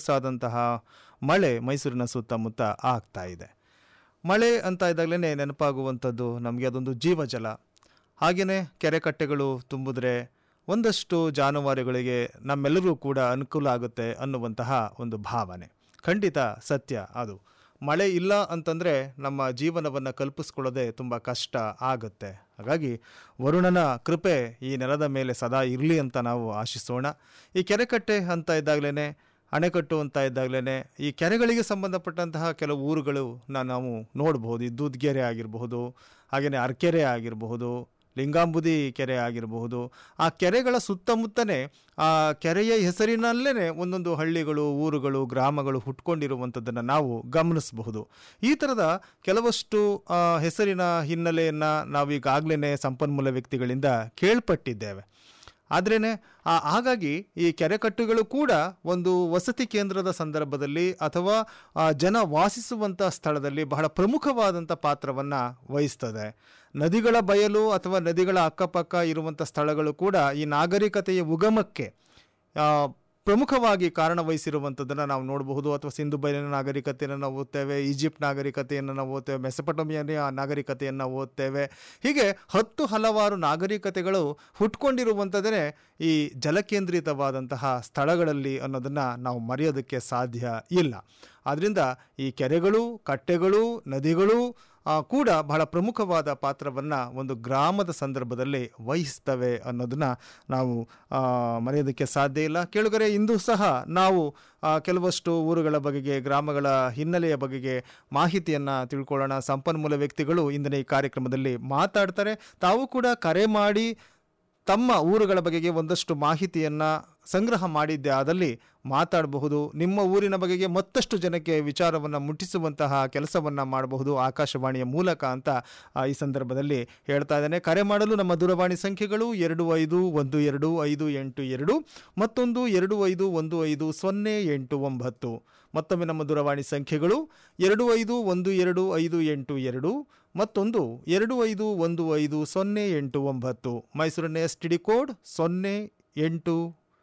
ಸೊಗಸಾದಂತಹ ಮಳೆ ಮೈಸೂರಿನ ಸುತ್ತಮುತ್ತ ಆಗ್ತಾ ಇದೆ ಮಳೆ ಅಂತ ಇದ್ದಾಗಲೇ ನೆನಪಾಗುವಂಥದ್ದು ನಮಗೆ ಅದೊಂದು ಜೀವಜಲ ಹಾಗೆಯೇ ಕೆರೆ ಕಟ್ಟೆಗಳು ತುಂಬಿದ್ರೆ ಒಂದಷ್ಟು ಜಾನುವಾರುಗಳಿಗೆ ನಮ್ಮೆಲ್ಲರೂ ಕೂಡ ಅನುಕೂಲ ಆಗುತ್ತೆ ಅನ್ನುವಂತಹ ಒಂದು ಭಾವನೆ ಖಂಡಿತ ಸತ್ಯ ಅದು ಮಳೆ ಇಲ್ಲ ಅಂತಂದರೆ ನಮ್ಮ ಜೀವನವನ್ನು ಕಲ್ಪಿಸ್ಕೊಳ್ಳೋದೇ ತುಂಬ ಕಷ್ಟ ಆಗುತ್ತೆ ಹಾಗಾಗಿ ವರುಣನ ಕೃಪೆ ಈ ನೆಲದ ಮೇಲೆ ಸದಾ ಇರಲಿ ಅಂತ ನಾವು ಆಶಿಸೋಣ ಈ ಕೆರೆಕಟ್ಟೆ ಅಂತ ಇದ್ದಾಗಲೇ ಅಣೆಕಟ್ಟು ಅಂತ ಇದ್ದಾಗಲೇ ಈ ಕೆರೆಗಳಿಗೆ ಸಂಬಂಧಪಟ್ಟಂತಹ ಕೆಲವು ಊರುಗಳು ನಾವು ನೋಡಬಹುದು ಈ ದೂದ್ಗೆರೆ ಆಗಿರಬಹುದು ಹಾಗೆಯೇ ಅರ್ಕೆರೆ ಆಗಿರಬಹುದು ಲಿಂಗಾಂಬುದಿ ಕೆರೆ ಆಗಿರಬಹುದು ಆ ಕೆರೆಗಳ ಸುತ್ತಮುತ್ತನೇ ಆ ಕೆರೆಯ ಹೆಸರಿನಲ್ಲೇ ಒಂದೊಂದು ಹಳ್ಳಿಗಳು ಊರುಗಳು ಗ್ರಾಮಗಳು ಹುಟ್ಕೊಂಡಿರುವಂಥದ್ದನ್ನು ನಾವು ಗಮನಿಸಬಹುದು ಈ ಥರದ ಕೆಲವಷ್ಟು ಆ, ಹೆಸರಿನ ಹಿನ್ನೆಲೆಯನ್ನು ನಾವು ಈಗಾಗಲೇ ಸಂಪನ್ಮೂಲ ವ್ಯಕ್ತಿಗಳಿಂದ ಕೇಳ್ಪಟ್ಟಿದ್ದೇವೆ ಆದ್ರೇ ಹಾಗಾಗಿ ಈ ಕೆರೆಕಟ್ಟುಗಳು ಕೂಡ ಒಂದು ವಸತಿ ಕೇಂದ್ರದ ಸಂದರ್ಭದಲ್ಲಿ ಅಥವಾ ಆ, ಜನ ವಾಸಿಸುವಂಥ ಸ್ಥಳದಲ್ಲಿ ಬಹಳ ಪ್ರಮುಖವಾದಂಥ ಪಾತ್ರವನ್ನು ವಹಿಸ್ತದೆ ನದಿಗಳ ಬಯಲು ಅಥವಾ ನದಿಗಳ ಅಕ್ಕಪಕ್ಕ ಇರುವಂಥ ಸ್ಥಳಗಳು ಕೂಡ ಈ ನಾಗರಿಕತೆಯ ಉಗಮಕ್ಕೆ ಆ, ಪ್ರಮುಖವಾಗಿ ಕಾರಣವಹಿಸಿರುವಂಥದ್ದನ್ನು ನಾವು ನೋಡಬಹುದು ಅಥವಾ ಸಿಂಧು ಬಯಲಿನ ನಾಗರಿಕತೆಯನ್ನು ನಾವು ಓದ್ತೇವೆ ಈಜಿಪ್ಟ್ ನಾಗರಿಕತೆಯನ್ನು ನಾವು ಓದ್ತೇವೆ ಮೆಸಪಟೋಮಿಯಾ ನಾಗರಿಕತೆಯನ್ನು ಓದ್ತೇವೆ ಹೀಗೆ ಹತ್ತು ಹಲವಾರು ನಾಗರಿಕತೆಗಳು ಹುಟ್ಕೊಂಡಿರುವಂಥದ್ದೇ ಈ ಜಲಕೇಂದ್ರಿತವಾದಂತಹ ಸ್ಥಳಗಳಲ್ಲಿ ಅನ್ನೋದನ್ನು ನಾವು ಮರೆಯೋದಕ್ಕೆ ಸಾಧ್ಯ ಇಲ್ಲ ಆದ್ದರಿಂದ ಈ ಕೆರೆಗಳು ಕಟ್ಟೆಗಳು ನದಿಗಳು ಆ, ಕೂಡ ಬಹಳ ಪ್ರಮುಖವಾದ ಪಾತ್ರವನ್ನು ಒಂದು ಗ್ರಾಮದ ಸಂದರ್ಭದಲ್ಲಿ ವಹಿಸ್ತವೆ ಅನ್ನೋದನ್ನ ನಾವು ಆ, ಮರೆಯೋದಕ್ಕೆ ಸಾಧ್ಯ ಇಲ್ಲ ಕೇಳುಗರೆ ಇಂದು ಸಹ ನಾವು ಆ, ಕೆಲವಷ್ಟು ಊರುಗಳ ಬಗೆಗೆ ಗ್ರಾಮಗಳ ಹಿನ್ನೆಲೆಯ ಬಗೆಗೆ ಮಾಹಿತಿಯನ್ನು ತಿಳ್ಕೊಳ್ಳೋಣ ಸಂಪನ್ಮೂಲ ವ್ಯಕ್ತಿಗಳು ಇಂದಿನ ಈ ಕಾರ್ಯಕ್ರಮದಲ್ಲಿ ಮಾತಾಡ್ತಾರೆ ತಾವು ಕೂಡ ಕರೆ ಮಾಡಿ ತಮ್ಮ ಊರುಗಳ ಬಗೆಗೆ ಒಂದಷ್ಟು ಮಾಹಿತಿಯನ್ನು ಸಂಗ್ರಹ ಮಾಡಿದ್ದೆ ಆದಲ್ಲಿ ಮಾತಾಡಬಹುದು ನಿಮ್ಮ ಊರಿನ ಬಗೆಗೆ ಮತ್ತಷ್ಟು ಜನಕ್ಕೆ ವಿಚಾರವನ್ನು ಮುಟ್ಟಿಸುವಂತಹ ಕೆಲಸವನ್ನು ಮಾಡಬಹುದು ಆಕಾಶವಾಣಿಯ ಮೂಲಕ ಅಂತ ಆ, ಈ ಸಂದರ್ಭದಲ್ಲಿ ಹೇಳ್ತಾ ಇದ್ದೇನೆ ಕರೆ ಮಾಡಲು ನಮ್ಮ ದೂರವಾಣಿ ಸಂಖ್ಯೆಗಳು ಎರಡು ಐದು ಒಂದು ಎರಡು ಐದು ಎಂಟು ಎರಡು ಮತ್ತೊಂದು ಎರಡು ಐದು ಒಂದು ಐದು ಸೊನ್ನೆ ಎಂಟು ಒಂಬತ್ತು ಮತ್ತೊಮ್ಮೆ ನಮ್ಮ ದೂರವಾಣಿ ಸಂಖ್ಯೆಗಳು ಎರಡು ಐದು ಒಂದು ಎರಡು ಐದು ಎಂಟು ಎರಡು ಮತ್ತೊಂದು ಎರಡು ಐದು ಒಂದು ಐದು ಸೊನ್ನೆ ಎಂಟು ಒಂಬತ್ತು ಮೈಸೂರಿನ ಎಸ್ ಟಿ ಡಿ ಕೋಡ್ ಸೊನ್ನೆ ಎಂಟು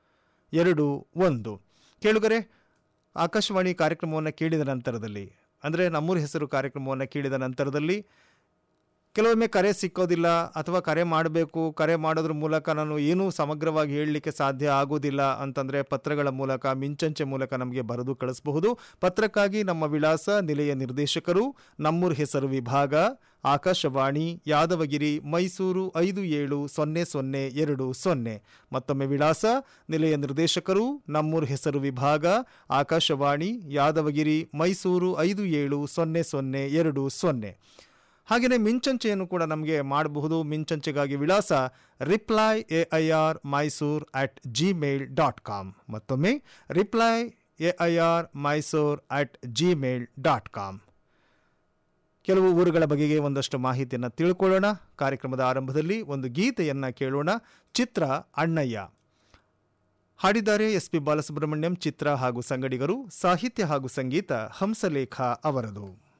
ಎರಡು ಒಂದು ಕೇಳುಗರೆ ಆಕಾಶವಾಣಿ ಕಾರ್ಯಕ್ರಮವನ್ನು ಕೇಳಿದ ನಂತರದಲ್ಲಿ ಅಂದರೆ ನಮ್ಮೂರ ಹೆಸರು ಕಾರ್ಯಕ್ರಮವನ್ನು ಕೇಳಿದ ನಂತರದಲ್ಲಿ ಕೆಲವೊಮ್ಮೆ ಕರೆ ಸಿಕ್ಕೋದಿಲ್ಲ ಅಥವಾ ಕರೆ ಮಾಡಬೇಕು ಕರೆ ಮಾಡೋದ್ರ ಮೂಲಕ ನಾನು ಏನೂ ಸಮಗ್ರವಾಗಿ ಹೇಳಲಿಕ್ಕೆ ಸಾಧ್ಯ ಆಗೋದಿಲ್ಲ ಅಂತಂದರೆ ಪತ್ರಗಳ ಮೂಲಕ ಮಿಂಚಂಚೆ ಮೂಲಕ ನಮಗೆ ಬರೆದು ಕಳಿಸಬಹುದು ಪತ್ರಕ್ಕಾಗಿ ನಮ್ಮ ವಿಳಾಸ ನಿಲಯ ನಿರ್ದೇಶಕರು ನಮ್ಮೂರ ಹೆಸರು ವಿಭಾಗ ಆಕಾಶವಾಣಿ ಯಾದವಗಿರಿ ಮೈಸೂರು ಐದು ಏಳು ಸೊನ್ನೆ ಸೊನ್ನೆ ಎರಡು ಸೊನ್ನೆ ಮತ್ತೊಮ್ಮೆ ವಿಳಾಸ ನಿಲಯ ನಿರ್ದೇಶಕರು ನಮ್ಮೂರ ಹೆಸರು ವಿಭಾಗ ಆಕಾಶವಾಣಿ ಯಾದವಗಿರಿ ಮೈಸೂರು ಐದು ಏಳು ಸೊನ್ನೆ ಸೊನ್ನೆ ಎರಡು ಸೊನ್ನೆ ಹಾಗೆಯೇ ಮಿಂಚಂಚೆಯನ್ನು ಕೂಡ ನಮಗೆ ಮಾಡಬಹುದು ಮಿಂಚಂಚೆಗಾಗಿ ವಿಳಾಸ reply A I R Mysore at Gmail dot com ಮತ್ತೊಮ್ಮೆ reply A I R Mysore at Gmail dot com ಕೆಲವು ಊರುಗಳ ಬಗೆಗೆ ಒಂದಷ್ಟು ಮಾಹಿತಿಯನ್ನು ತಿಳ್ಕೊಳ್ಳೋಣ ಕಾರ್ಯಕ್ರಮದ ಆರಂಭದಲ್ಲಿ ಒಂದು ಗೀತೆಯನ್ನು ಕೇಳೋಣ ಚಿತ್ರ ಅಣ್ಣಯ್ಯ ಹಾಡಿದ್ದಾರೆ ಎಸ್ ಪಿ ಬಾಲಸುಬ್ರಹ್ಮಣ್ಯಂ ಚಿತ್ರ ಹಾಗೂ ಸಂಗಡಿಗರು ಸಾಹಿತ್ಯ ಹಾಗೂ ಸಂಗೀತ ಹಂಸಲೇಖ ಅವರದು